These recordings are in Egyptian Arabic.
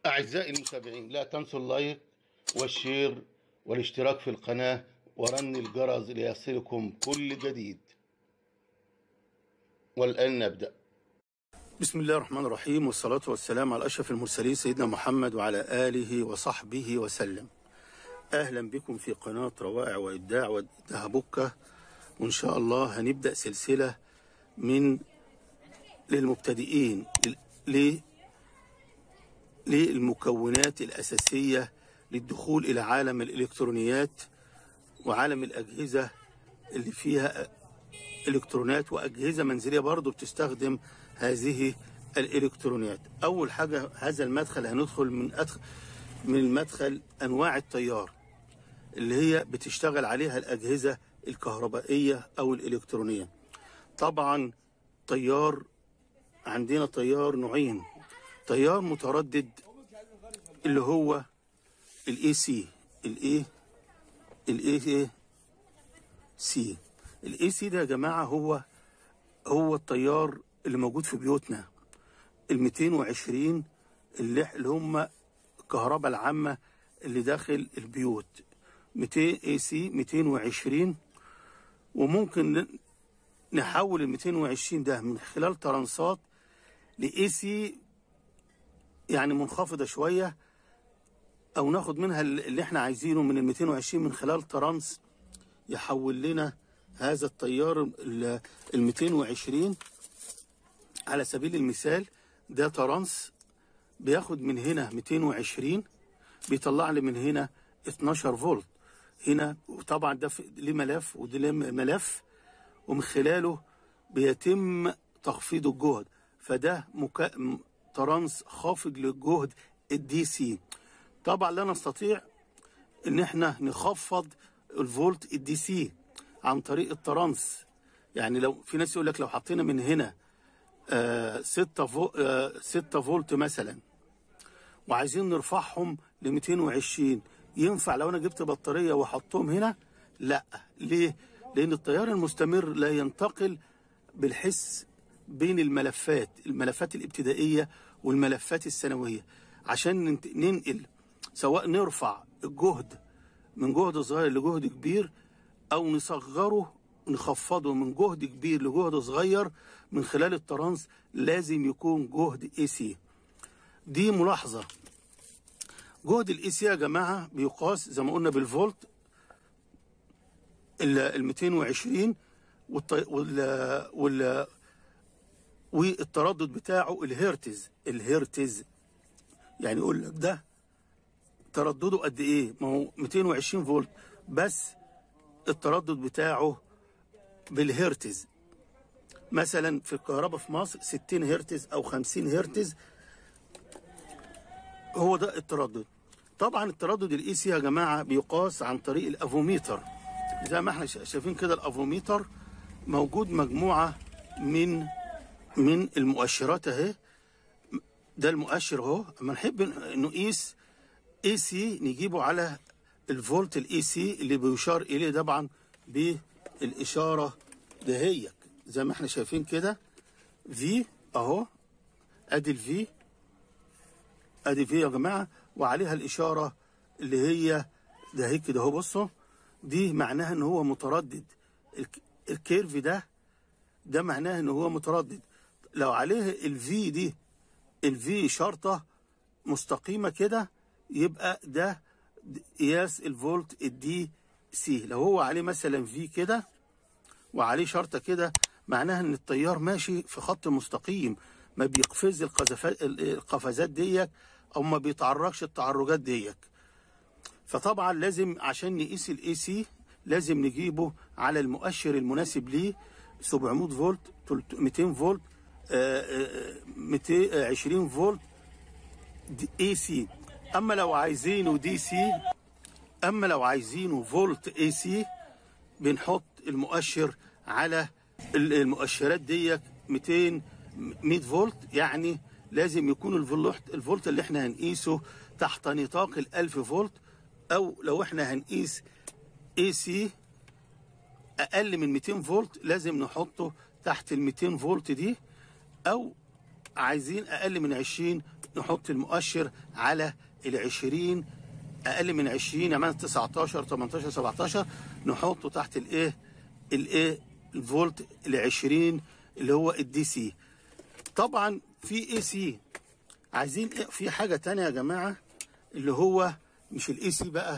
أعزائي المتابعين لا تنسوا اللايك والشير والاشتراك في القناة ورن الجرس ليصلكم كل جديد والآن نبدأ بسم الله الرحمن الرحيم والصلاة والسلام على أشرف المرسلين سيدنا محمد وعلى آله وصحبه وسلم أهلا بكم في قناة روائع وإبداع ودهبكة وإن شاء الله هنبدأ سلسلة من للمبتدئين ل- للمكونات الأساسية للدخول إلى عالم الإلكترونيات وعالم الأجهزة اللي فيها إلكترونات وأجهزة منزلية برضو بتستخدم هذه الإلكترونيات أول حاجة هذا المدخل هندخل من أدخل من المدخل أنواع التيار اللي هي بتشتغل عليها الأجهزة الكهربائية أو الإلكترونية طبعا تيار عندنا تيار نوعين تيار متردد اللي هو الاي سي الاي الاي سي الاي سي ده يا جماعه هو هو التيار اللي موجود في بيوتنا ال 220 اللي اللي هم الكهرباء العامه اللي داخل البيوت 200 اي سي 220 وممكن ن- نحول ال 220 ده من خلال ترانسات لاي سي يعني منخفضه شويه او ناخد منها اللي احنا عايزينه من ال 220 من خلال ترانس يحول لنا هذا التيار ال 220 على سبيل المثال ده ترانس بياخد من هنا 220 بيطلع لي من هنا 12 فولت هنا طبعا ده في- ليه ملف وده ليه ملف ومن خلاله بيتم تخفيض الجهد فده مكا... م- ترانس خافض للجهد الدي سي طبعا لا نستطيع ان احنا نخفض الفولت الدي سي عن طريق الترانس يعني لو في ناس يقول لك لو حطينا من هنا 6 فو... آه 6 فولت مثلا وعايزين نرفعهم ل 220 ينفع لو انا جبت بطاريه واحطهم هنا لا ليه لان التيار المستمر لا ينتقل بالحس بين الملفات الملفات الابتدائيه والملفات الثانويه عشان ننت- ننقل سواء نرفع الجهد من جهد صغير لجهد كبير او نصغره نخفضه من جهد كبير لجهد صغير من خلال الترانس لازم يكون جهد اي سي دي ملاحظه جهد الاي سي يا جماعه بيقاس زي ما قلنا بالفولت ال 220 والط- وال وال والتردد بتاعه الهرتز الهرتز يعني يقول لك ده تردده قد ايه ما هو 220 فولت بس التردد بتاعه بالهرتز مثلا في الكهرباء في مصر 60 هرتز او 50 هرتز هو ده التردد طبعا التردد الاي سي يا جماعه بيقاس عن طريق الافوميتر زي ما احنا شا- شايفين كده الافوميتر موجود مجموعه من من المؤشرات اهي ده المؤشر اهو اما نحب ن- نقيس اي سي نجيبه على الفولت الاي سي اللي بيشار اليه طبعا بالاشاره دهيك زي ما احنا شايفين كده في اهو ادي الفي ادي في يا جماعه وعليها الاشاره اللي هي ده هيك كده اهو بصوا دي معناها ان هو متردد الك- الكيرف ده ده معناه ان هو متردد لو عليه الفي دي الفي شرطه مستقيمه كده يبقى ده د- قياس الفولت الدي سي لو هو عليه مثلا في كده وعليه شرطه كده معناها ان التيار ماشي في خط مستقيم ما بيقفز القذفات القفزات ديك او ما بيتعرجش التعرجات ديك فطبعا لازم عشان نقيس الاي سي لازم نجيبه على المؤشر المناسب ليه 700 فولت 300 200 فولت آه، آه، 220 فولت اي سي اما لو عايزينه دي سي اما لو عايزينه فولت اي سي بنحط المؤشر على ال- المؤشرات ديت 200 100 فولت يعني لازم يكون الفولت الفولت اللي احنا هنقيسه تحت نطاق ال 1000 فولت او لو احنا هنقيس اي سي اقل من 200 فولت لازم نحطه تحت ال 200 فولت دي او عايزين اقل من 20 نحط المؤشر على العشرين اقل من 20 يعني 19 18 17 نحطه تحت الايه الايه الفولت ال 20 اللي هو الدي سي طبعا في اي سي عايزين إيه في حاجه تانية يا جماعه اللي هو مش الاي سي بقى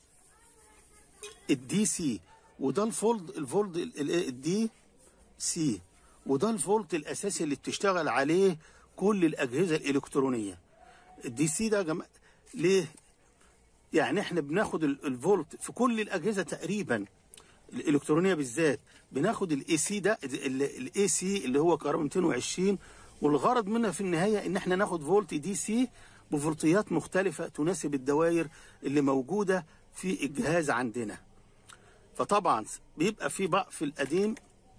الدي سي وده الفولد الفولد الايه الدي سي وده الفولت الاساسي اللي بتشتغل عليه كل الاجهزه الالكترونيه الدي سي ده يا جماعه ليه يعني احنا بناخد ال- الفولت في كل الاجهزه تقريبا الالكترونيه بالذات بناخد الاي سي ده الاي سي اللي هو كهرباء 220 والغرض منها في النهايه ان احنا ناخد فولت دي سي بفولتيات مختلفه تناسب الدوائر اللي موجوده في الجهاز عندنا فطبعا بيبقى في بقى في القديم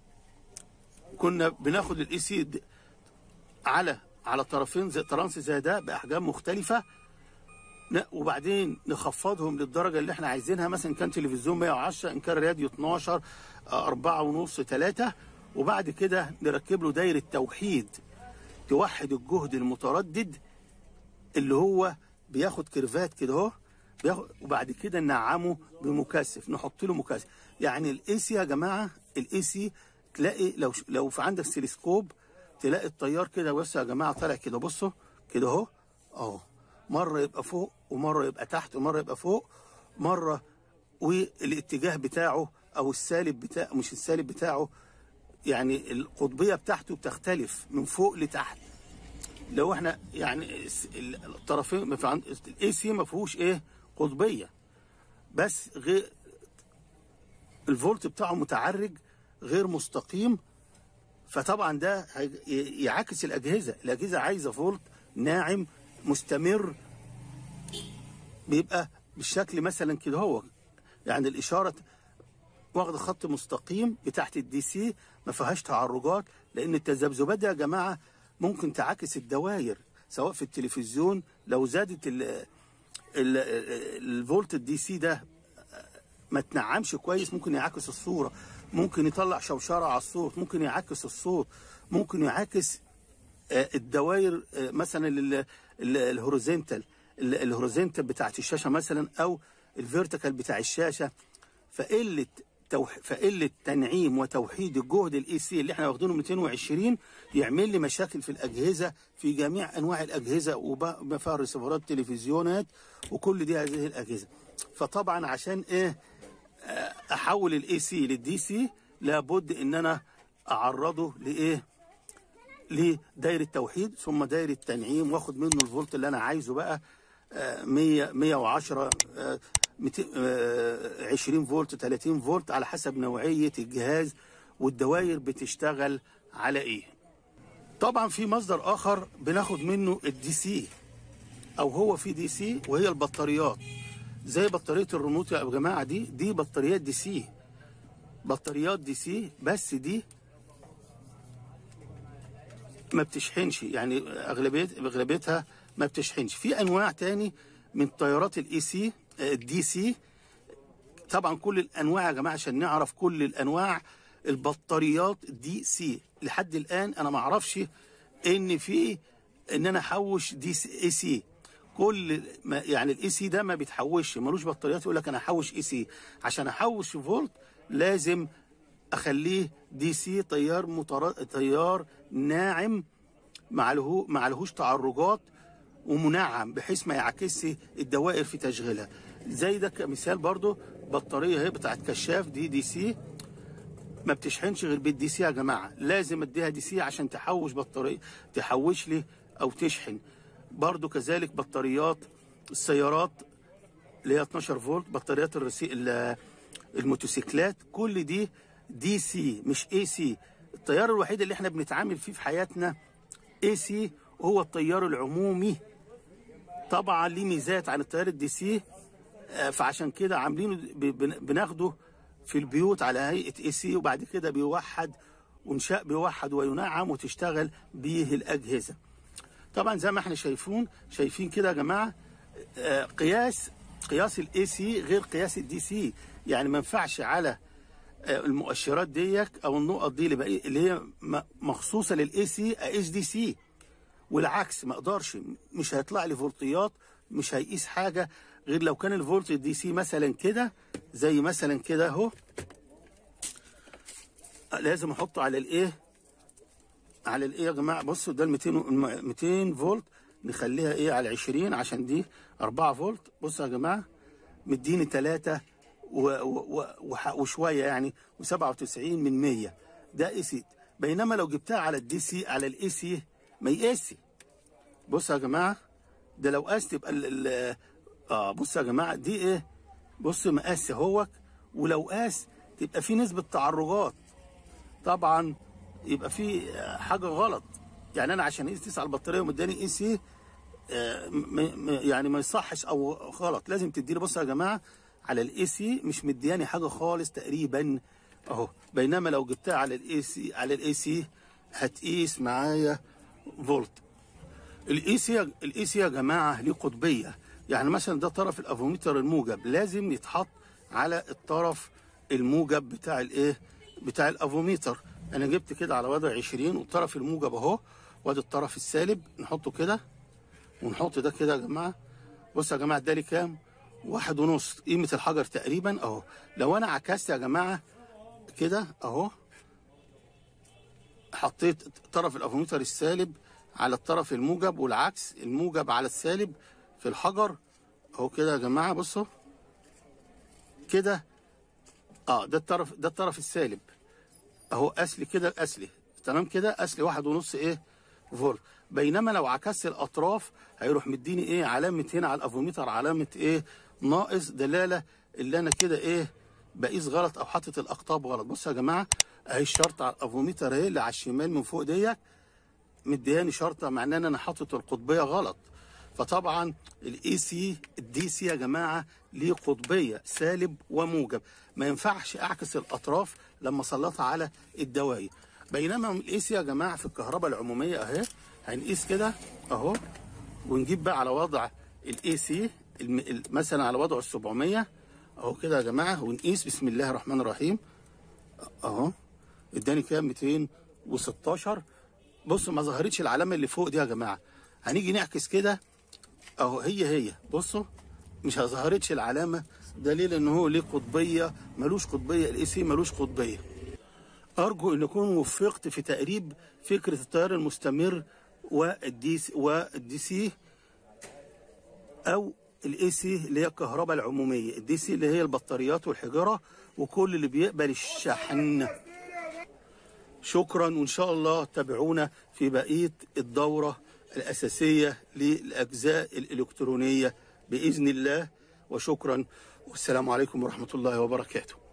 كنا بناخد الاي سي على على طرفين زي ترانس زي ده باحجام مختلفه ن- وبعدين نخفضهم للدرجه اللي احنا عايزينها مثلا كان تلفزيون 110 ان كان راديو 12 آه، أربعة ونص 3 وبعد كده نركب له دايره توحيد توحد الجهد المتردد اللي هو بياخد كيرفات كده اهو بياخد وبعد كده ننعمه بمكثف نحط له مكثف يعني الاي سي يا جماعه الاي سي تلاقي لو لو في عندك سيلسكوب تلاقي التيار كده بصوا يا جماعه طالع كده بصوا كده اهو اهو مره يبقى فوق ومره يبقى تحت ومره يبقى فوق مره والاتجاه بتاعه او السالب بتاع مش السالب بتاعه يعني القطبيه بتاعته بتختلف من فوق لتحت لو احنا يعني الس- ال- الطرفين ما في عند الاي سي ما فيهوش ايه قطبيه بس غير الفولت بتاعه متعرج غير مستقيم فطبعا ده هي- ي- يعاكس الاجهزه الاجهزه عايزه فولت ناعم مستمر بيبقى بالشكل مثلا كده هو يعني الاشاره واخد خط مستقيم بتاعت الدي سي ما فيهاش تعرجات لان التذبذبات دي يا جماعه ممكن تعاكس الدوائر سواء في التلفزيون لو زادت ال ال الفولت الدي سي ده ما تنعمش كويس ممكن يعاكس الصوره ممكن يطلع شوشره على الصوت ممكن يعاكس الصوت ممكن يعاكس آه، الدوائر آه، مثلا ال- ال- الهوريزونتال ال- الهوريزونتال بتاعت الشاشه مثلا او الفيرتيكال بتاع الشاشه فقله توح... فقله تنعيم وتوحيد الجهد الاي سي اللي احنا واخدينه 220 يعمل لي مشاكل في الاجهزه في جميع انواع الاجهزه وما فيها ريسيفرات تلفزيونات وكل دي هذه الاجهزه فطبعا عشان ايه آه، احول الاي سي للدي سي لابد ان انا اعرضه لايه لدايره توحيد ثم دايره تنعيم واخد منه الفولت اللي انا عايزه بقى آه، 100 110 آه، 200 آه، 20 فولت 30 فولت على حسب نوعيه الجهاز والدوائر بتشتغل على ايه طبعا في مصدر اخر بناخد منه الدي سي او هو في دي سي وهي البطاريات زي بطاريه الريموت يا جماعه دي دي بطاريات دي سي بطاريات دي سي بس دي ما بتشحنش يعني اغلبيه اغلبيتها ما بتشحنش في انواع تاني من طيارات الاي سي الدي سي طبعا كل الانواع يا جماعه عشان نعرف كل الانواع البطاريات دي سي لحد الان انا ما اعرفش ان في ان انا احوش دي سي اي سي كل ما يعني الاي سي ده ما بيتحوش ملوش بطاريات يقول لك انا احوش اي سي عشان احوش فولت لازم اخليه دي سي تيار متر... تيار ناعم معله معلهوش تعرجات ومنعم بحيث ما يعكسش الدوائر في تشغيلها زي ده كمثال برضو بطاريه اهي بتاعت كشاف دي دي سي ما بتشحنش غير بالدي سي يا جماعه لازم اديها دي سي عشان تحوش بطاريه تحوش لي او تشحن برضو كذلك بطاريات السيارات اللي هي 12 فولت بطاريات الرسي... ال- الموتوسيكلات كل دي دي سي مش اي سي التيار الوحيد اللي احنا بنتعامل فيه في حياتنا اي سي هو التيار العمومي طبعا ليه ميزات عن التيار الدي سي آه، فعشان كده عاملينه ب- بن- بناخده في البيوت على هيئه اي سي وبعد كده بيوحد وانشاء بيوحد وينعم وتشتغل به الاجهزه طبعا زي ما احنا شايفون شايفين كده يا جماعه آه، قياس قياس الاي سي غير قياس الدي سي يعني ما ينفعش على آه، المؤشرات ديك او النقط دي اللي بقى اللي هي م- مخصوصه للاي سي اقيس دي سي والعكس ما اقدرش مش هيطلع لي فولتيات مش هيقيس حاجه غير لو كان الفولت دي سي مثلا كده زي مثلا كده اهو لازم احطه على الايه على الايه يا جماعه بصوا ده ال 200 و- الم- 200 فولت نخليها ايه على 20 عشان دي 4 فولت بصوا يا جماعه مديني 3 و و و وح- وشويه يعني و97 من 100 ده اي سي بينما لو جبتها على الدي سي على الاي سي ما يقاسي بصوا يا جماعه ده لو قاس تبقى ال ال- اه بصوا يا جماعه دي ايه بص مقاس اهوت ولو قاس تبقى في نسبه تعرجات طبعا يبقى في آه، حاجه غلط يعني انا عشان اقيس تسعة على البطاريه ومداني اي سي آه، م- م- يعني ما يصحش او غلط لازم تديني بصوا يا جماعه على الاي سي مش مدياني حاجه خالص تقريبا اهو بينما لو جبتها على الاي سي على الاي سي هتقيس معايا فولت الاي سي الاي سي يا جماعه ليه قطبيه يعني مثلا ده طرف الافوميتر الموجب لازم يتحط على الطرف الموجب بتاع الايه بتاع الافوميتر انا جبت كده على وضع 20 والطرف الموجب اهو وادي الطرف السالب نحطه كده ونحط ده كده يا جماعه بصوا يا جماعه ده لي كام واحد ونص قيمه الحجر تقريبا اهو لو انا عكست يا جماعه كده اهو حطيت طرف الافوميتر السالب على الطرف الموجب والعكس الموجب على السالب في الحجر اهو كده يا جماعه بصوا كده اه ده الطرف ده الطرف السالب اهو اسلي كده اسلي تمام كده اسلي واحد ونص ايه فولت بينما لو عكست الاطراف هيروح مديني ايه علامه هنا على الافوميتر علامه ايه ناقص دلاله اللي انا كده ايه بقيس غلط او حاطط الاقطاب غلط بصوا يا جماعه اهي الشرطه على الافوميتر اهي اللي على الشمال من فوق ديت مدياني شرطه معناه ان انا حاطط القطبيه غلط فطبعا الاي سي الدي سي يا جماعه ليه قطبيه سالب وموجب ما ينفعش اعكس الاطراف لما اسلطها على الدواير بينما الاي سي يا جماعه في الكهرباء العموميه اهي هنقيس كده اهو ونجيب بقى على وضع الاي سي مثلا على وضع ال 700 اهو كده يا جماعه ونقيس بسم الله الرحمن الرحيم اهو اداني كام 216 بصوا ما ظهرتش العلامه اللي فوق دي يا جماعه هنيجي نعكس كده اهو هي هي بصوا مش ظهرتش العلامه دليل ان هو ليه قطبيه ملوش قطبيه الاي سي ملوش قطبيه ارجو ان اكون وفقت في تقريب فكره التيار المستمر والدي سي والدي سي او الاي سي اللي هي الكهرباء العموميه الدي سي اللي هي البطاريات والحجاره وكل اللي بيقبل الشحن شكرا وان شاء الله تابعونا في بقيه الدوره الاساسيه للاجزاء الالكترونيه باذن الله وشكرا والسلام عليكم ورحمه الله وبركاته